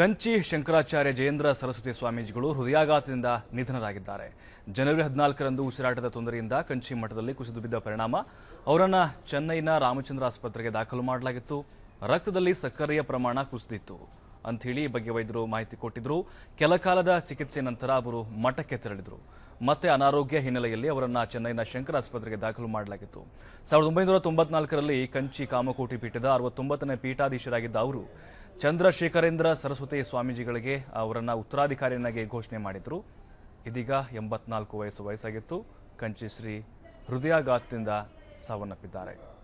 ಕಂಚಿ ಶಂಕರಾಚಾರ್ಯ ಜಯೇಂದ್ರ ಸರಸ್ವತಿ ಸ್ವಾಮೀಜಿಗಳು ಹೃದಯಾಘಾತದಿಂದ ನಿಧನರಾಗಿದ್ದಾರೆ ಜನವರಿ ಹದಿನಾಲ್ಕರಂದು ಉಸಿರಾಟದ ತೊಂದರೆಯಿಂದ ಕಂಚಿ ಮಠದಲ್ಲಿ ಕುಸಿದು ಬಿದ್ದ ಪರಿಣಾಮ ಅವರನ್ನ ಚೆನ್ನೈನ ರಾಮಚಂದ್ರ ಆಸ್ಪತ್ರೆಗೆ ದಾಖಲು ಮಾಡಲಾಗಿತ್ತು ರಕ್ತದಲ್ಲಿ ಸಕ್ಕರೆಯ ಪ್ರಮಾಣ ಕುಸಿದಿತ್ತು ಅಂಥೇಳಿ ಈ ಬಗ್ಗೆ ವೈದ್ಯರು ಮಾಹಿತಿ ಕೊಟ್ಟಿದ್ರು ಕೆಲ ಕಾಲದ ಚಿಕಿತ್ಸೆ ನಂತರ ಅವರು ಮಠಕ್ಕೆ ತೆರಳಿದ್ರು ಮತ್ತೆ ಅನಾರೋಗ್ಯ ಹಿನ್ನೆಲೆಯಲ್ಲಿ ಅವರನ್ನ ಚೆನ್ನೈನ ಶಂಕರ ಆಸ್ಪತ್ರೆಗೆ ದಾಖಲು ಮಾಡಲಾಗಿತ್ತು ಸಾವಿರದ ಒಂಬೈನೂರ ತೊಂಬತ್ನಾಲ್ಕರಲ್ಲಿ ಕಂಚಿ ಕಾಮಕೋಟಿ ಪೀಠದ ಅರವತ್ತೊಂಬತ್ತನೇ ಪೀಠಾಧೀಶರಾಗಿದ್ದ ಅವರು ಚಂದ್ರಶೇಖರೇಂದ್ರ ಸರಸ್ವತಿ ಸ್ವಾಮೀಜಿಗಳಿಗೆ ಅವರನ್ನ ಉತ್ತರಾಧಿಕಾರಿಯನ್ನಾಗಿ ಘೋಷಣೆ ಮಾಡಿದ್ರು ಇದೀಗ ಎಂಬತ್ನಾಲ್ಕು ವಯಸ್ಸು ವಯಸ್ಸಾಗಿತ್ತು ಕಂಚಿ ಶ್ರೀ ಹೃದಯಾಘಾತದಿಂದ ಸಾವನ್ನಪ್ಪಿದ್ದಾರೆ